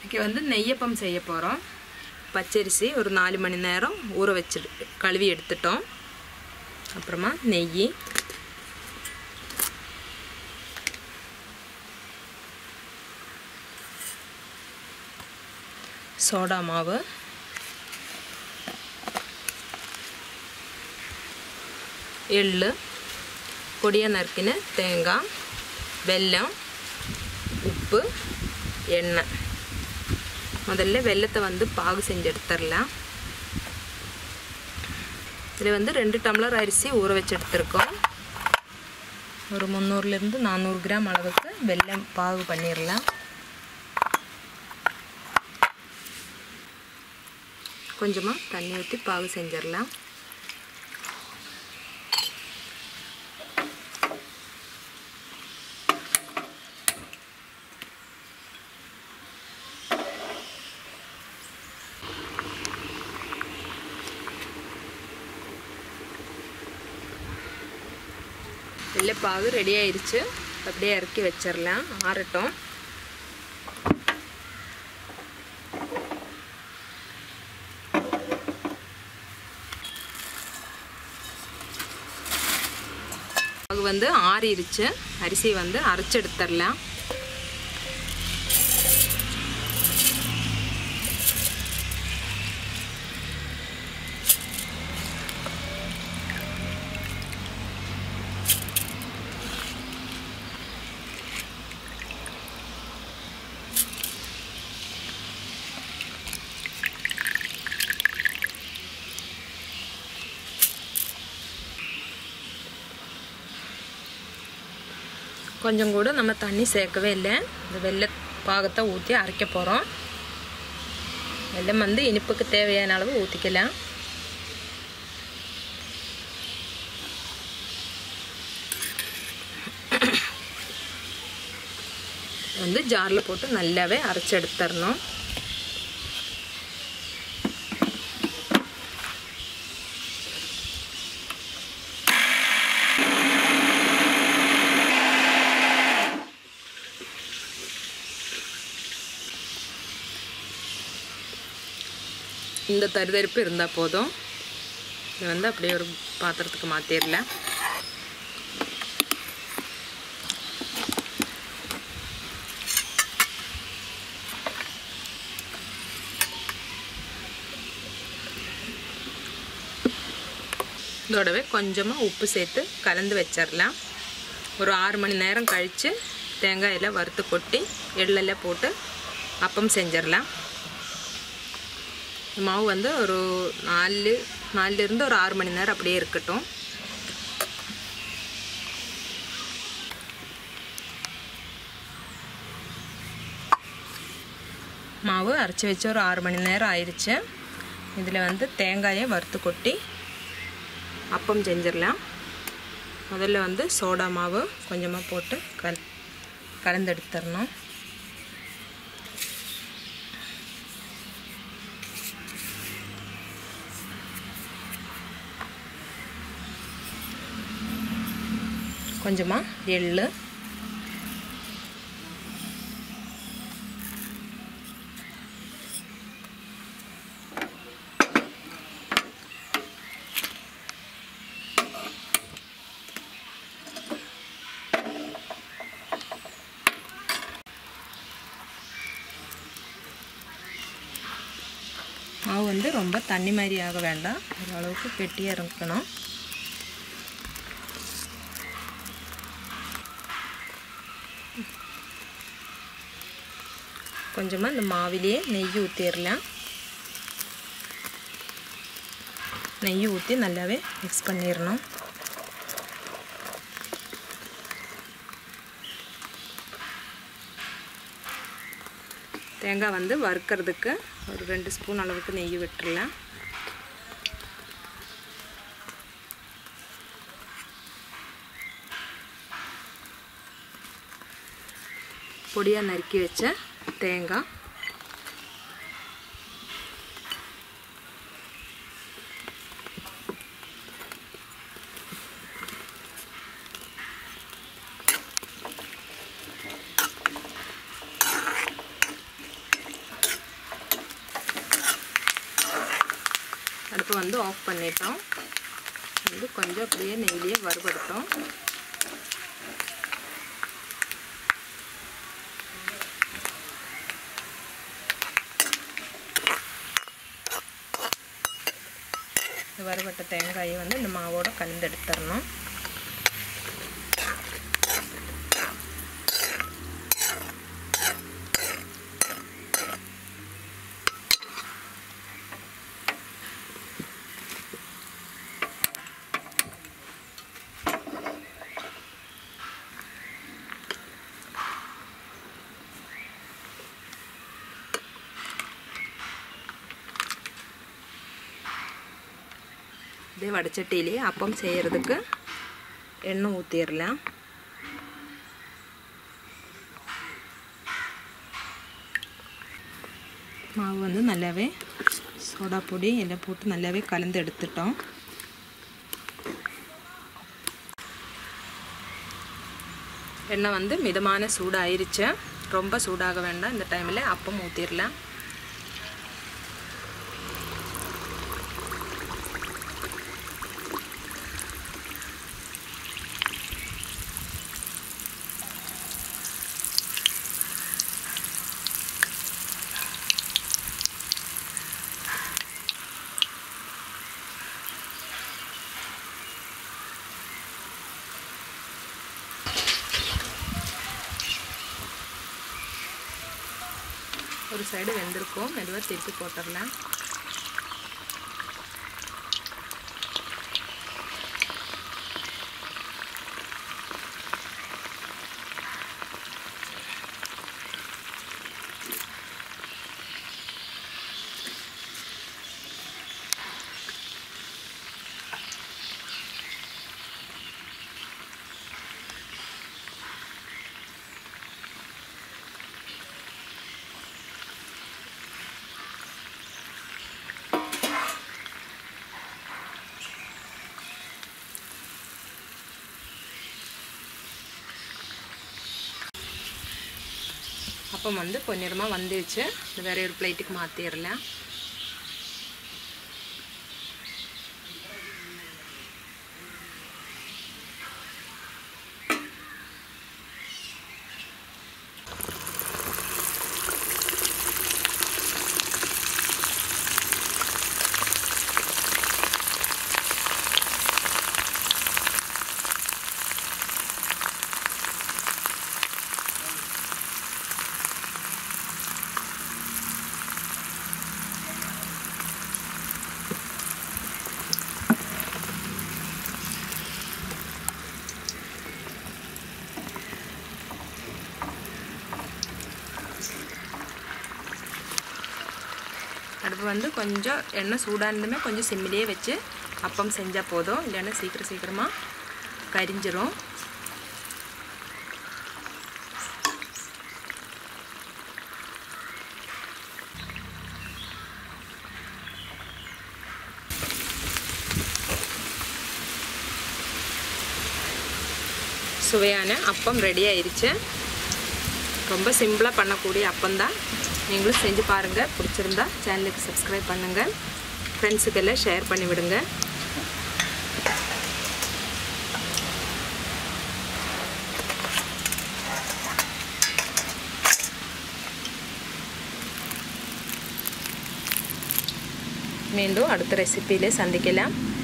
இன்றைக்கி வந்து நெய்யப்பம் செய்ய போகிறோம் பச்சரிசி ஒரு நாலு மணி நேரம் ஊற வச்சு கழுவி எடுத்துட்டோம் அப்புறமா நெய் சோடா மாவு எள்ளு பொடியாக நறுக்கின தேங்காய் வெல்லம் உப்பு எண்ணெய் முதல்ல வெல்லத்தை வந்து பாகு செஞ்சு எடுத்துடலாம் இதில் வந்து ரெண்டு டம்ளர் அரிசி ஊற வச்சு எடுத்துருக்கோம் ஒரு முந்நூறுலேருந்து நானூறு கிராம் அளவுக்கு வெல்லம் பாகு பண்ணிடலாம் கொஞ்சமாக தண்ணி ஊற்றி பாகு செஞ்சிடலாம் வெள்ளைப்பாகு ரெடி ஆயிடுச்சு அப்படியே இறக்கி வச்சிடலாம் ஆறட்டும் பாகு வந்து ஆறிடுச்சு அரிசி வந்து அரைச்சி எடுத்துடலாம் கொஞ்சம் கூட நம்ம தண்ணி சேர்க்கவே இல்லை இந்த வெள்ளை பாகத்தை ஊற்றி அரைக்க போகிறோம் வெள்ளம் வந்து இனிப்புக்கு தேவையான அளவு ஊற்றிக்கலாம் வந்து ஜாரில் போட்டு நல்லாவே அரைச்சி எடுத்துடணும் இந்த தருதரிப்பு இருந்தால் போதும் இதை வந்து அப்படியே ஒரு பாத்திரத்துக்கு மாற்றிடலாம் இதோடவே கொஞ்சமாக உப்பு சேர்த்து கலந்து வச்சிடலாம் ஒரு ஆறு மணி நேரம் கழித்து தேங்காயில் வறுத்து கொட்டி எள்ளெல்லாம் போட்டு அப்பம் செஞ்சிடலாம் மாவு வந்து ஒரு நாலு நாலுலேருந்து ஒரு ஆறு மணி நேரம் அப்படியே இருக்கட்டும் மாவு அரைச்சி வச்சு ஒரு ஆறு மணி நேரம் ஆயிடுச்சு இதில் வந்து தேங்காயை வறுத்து கொட்டி அப்பம் செஞ்சிடலாம் முதல்ல வந்து சோடா மாவு கொஞ்சமாக போட்டு கல் கலந்தெடுத்துடணும் கொஞ்சமாக எள்ளு மாவு வந்து ரொம்ப தண்ணி மாதிரி ஆக வேண்டாம் ஓரளவுக்கு கெட்டியாக இருக்கணும் கொஞ்சமாக இந்த மாவிலேயே நெய் ஊற்றிடலாம் நெய் ஊற்றி நல்லாவே மிக்ஸ் பண்ணிடணும் தேங்காய் வந்து வறுக்கிறதுக்கு ஒரு ரெண்டு ஸ்பூன் அளவுக்கு நெய் விட்டுடலாம் பொடியாக நறுக்கி வச்ச தேங்காய் அடுப்பு வந்து ஆஃப் பண்ணிட்டோம் வந்து கொஞ்சம் அப்படியே நெய்லியே வறுபடுத்தோம் இந்த வறுபட்ட தேங்காயை வந்து இந்த மாவோட கலந்து எடுத்துடணும் இதே வடச்சட்டியிலே அப்பம் செய்கிறதுக்கு எண்ணெய் ஊற்றிடலாம் மாவு வந்து நல்லாவே சோடா பொடி எல்லாம் போட்டு நல்லாவே கலந்து எடுத்துட்டோம் எண்ணெய் வந்து மிதமான சூடாயிருச்சு ரொம்ப சூடாக வேண்டாம் இந்த டைமில் அப்பம் ஊற்றிடலாம் ஒரு சைடு வெந்திருக்கும் மெதுவாக திருப்பி போட்டுடலாம் அப்பம் வந்து பொன்னிறமாக வந்துருச்சு இது வேற ஒரு பிளேட்டுக்கு மாற்றிடலாம் அடுப்பு வந்து கொஞ்சம் எண்ணெய் சூடாக இருந்துமே கொஞ்சம் சிம்மிலே வச்சு அப்பம் செஞ்சால் போதும் இல்லைன்னா சீக்கிரம் சீக்கிரமாக கரிஞ்சிரும் சுவையான அப்பம் ரெடி ஆயிருச்சு ரொம்ப சிம்பிளாக பண்ணக்கூடிய அப்பம் தான் நீங்களும் செஞ்சு பாருங்கள் பிடிச்சிருந்தா சேனலுக்கு சப்ஸ்கிரைப் பண்ணுங்கள் ஃப்ரெண்ட்ஸுக்கெல்லாம் ஷேர் பண்ணி விடுங்க மீண்டும் அடுத்த ரெசிப்பியில் சந்திக்கலாம்